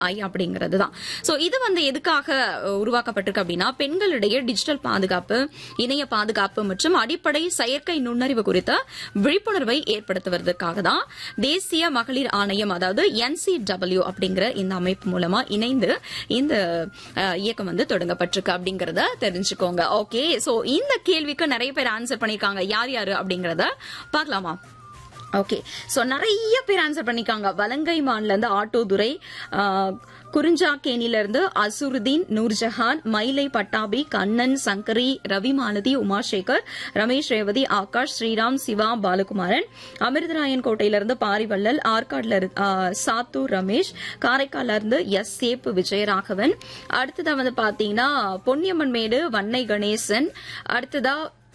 AI அப்படிங்கிறது தான் so இது வந்து எதுக்காக அஹ், உருவாக்கப்பட்டிருக்கு அப்படின்னா பெண்களிடையே டிஜிட்டல் பாதுகாப்பு இணைய பாதுகாப்பு மற்றும் அடிப்படை செயற்கை நுண்ணறிவு குறித்த விழிப்புணர்வை ஏற்படுத்துவதற்காக தான் தேசிய மகளிர் ஆணையம் அதாவது என்சிடபிள்யூ அப்படிங்கிற இந்த அமைப்பு மூலமா இணைந்து இந்த அஹ், இயக்கம் வந்து தொடங்கப்பட்டிருக்கு அப்படிங்கறத தெரிஞ்சுக்கோங்க ஓகே சோ இந்த கேள்விக்கு நிறைய பேர் ஆன்சர் பண்ணிருக்காங்க யார் யாரு அப்படிங்கறத பார்க்கலாமா ஓகே சோ நிறைய பேர் ஆன்சர் பண்ணிருக்காங்க வலங்கை மான்ல இருந்து ஆட்டோதுரை ஆஹ், குறிஞ்சாக்கேணில இருந்து அசுருதீன் நூர்ஜஹான் மயிலை பட்டாபி கண்ணன் சங்கரி ரவி மாலதி உமாசேகர் ரமேஷ் ரேவதி ஆகாஷ் ஸ்ரீராம் சிவா பாலகுமாரன் அமிர்தராயன் கோட்டையில இருந்து பாரிவள்ளல் ஆற்காடுல இருந்து ஆஹ், சாத்தூர் ரமேஷ் காரைக்கால்ல இருந்து எஸ் சேப்பு விஜயராகவன் அடுத்ததா வந்து பாத்தீங்கன்னா பொன்னியம்மன் மேடு வன்னை கணேசன் அடுத்ததா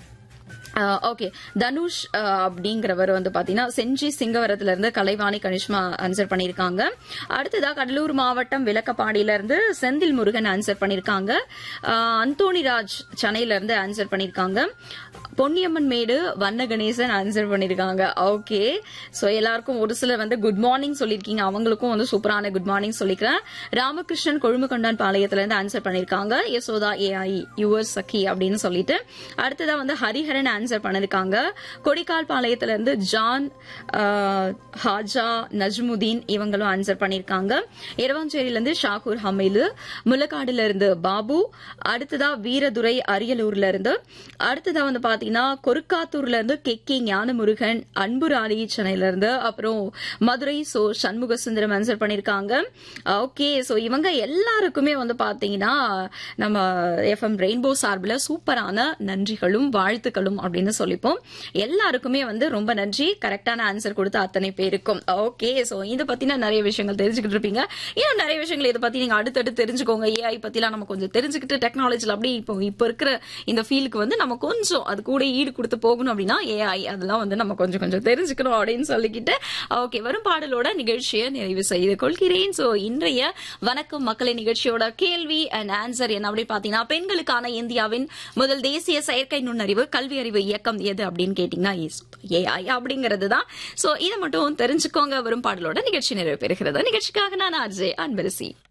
ஓகே தனுஷ் அஹ், அப்படிங்கிறவர் வந்து பாத்தீங்கன்னா செஞ்சி சிங்கவரத்துல இருந்து கலைவாணி கனிஷ்மா ஆன்சர் பண்ணிருக்காங்க அடுத்ததா கடலூர் மாவட்டம் விளக்கப்பாடியில இருந்து செந்தில் முருகன் ஆன்சர் பண்ணிருக்காங்க அஹ், அந்தோணிராஜ் சென்னையில இருந்து ஆன்சர் பண்ணிருக்காங்க பொன்னியம்மன் மேடு வண்ண கணேசன் ஆன்சர் பண்ணிருக்காங்க ஓகே சோ எல்லாருக்கும் ஒரு சிலர் வந்து குட் மார்னிங் சொல்லிருக்கீங்க அவங்களுக்கும் வந்து சூப்பரான குட் மார்னிங் சொல்லிக்கிறேன் ராமகிருஷ்ணன் கொழும்புகொண்டான் பாளையத்துல இருந்து ஆன்சர் பண்ணிருக்காங்க யசோதா ஏஐ யுவர் சഖி அப்படின்னு சொல்லிட்டு அடுத்ததா வந்து ஹரிஹரன் ஆன்சர் பண்ணிருக்காங்க கொடிக்கால் பாளையத்துல இருந்து ஜான் ஆஹ், ஹாஜா நஜ்முதீன் இவங்களும் ஆன்சர் பண்ணிருக்காங்க இரவாஞ்சேரியில இருந்து ஷாகூர் ஹமீலு முள்ளக்காடுல இருந்து பாபு அடுத்ததா வீரதுரை அரியலூர்ல இருந்து அடுத்ததா வந்து பாத்தீங்கன்னா கொருக்காத்தூர்ல இருந்து கே கே ஞானமுருகன் அன்புராணி சென்னையில இருந்து அப்புறம் மதுரை சோ சண்முக சுந்தரம் ஆன்சர் பண்ணிருக்காங்க ஓகே சோ இவங்க எல்லாருக்குமே வந்து பாத்தீங்கன்னா நம்ம எஃப்எம் ரெயின்போ சார்பில் சூப்பரான நன்றிகளும் வாழ்த்துக்களும் அப்படின்னு சொல்லிப்போம் எல்லாருக்குமே வந்து ரொம்ப நன்றி கரெக்டான ஆன்சர் கொடுத்த அத்தனை பேருக்கும் ஓகே சோ இதை பத்தின நிறைய விஷயங்கள் தெரிஞ்சுக்கிட்டு இருப்பீங்க இன்னும் நிறைய விஷயங்கள் இதை பத்தி நீங்க அடுத்தடுத்து தெரிஞ்சுக்கோங்க ஏஐ பத்திலாம் நம்ம கொஞ்சம் தெரிஞ்சுக்கிட்டு டெக்னாலஜில அப்படி இப்போ இப்போ இருக்கிற இந்த ஃபீல்டுக்கு வந்து நம்ம கொஞ்சம் அது கூட ஈடு கொடுத்து போகணும் அப்படின்னா ஏஐ அதெல்லாம் வந்து நம்ம கொஞ்சம் கொஞ்சம் தெரிஞ்சுக்கணும் அப்படின்னு சொல்லிக்கிட்டு ஓகே வரும் பாடலோட நிகழ்ச்சியை நிறைவு செய்து கொள்கிறேன் சோ இன்றைய வணக்கம் மக்களை நிகழ்ச்சியோட கேள்வி அண்ட் ஆன்சர் என்ன அப்படி பாத்தீங்கன்னா பெண்களுக்கான இந்தியாவின் முதல் தேசிய செயற்கை நுண்ணறிவு கல்வி அறிவு இயக்கம் எது அப்படின்னு கேட்டீங்கன்னா ஏஐ அப்படிங்கிறது தான் சோ இதை மட்டும் தெரிஞ்சுக்கோங்க வரும் பாடலோட நிகழ்ச்சி நிறைவு பெறுகிறது நிகழ்ச்சிக்காக நான் ஆர்ஜே அன்பரசி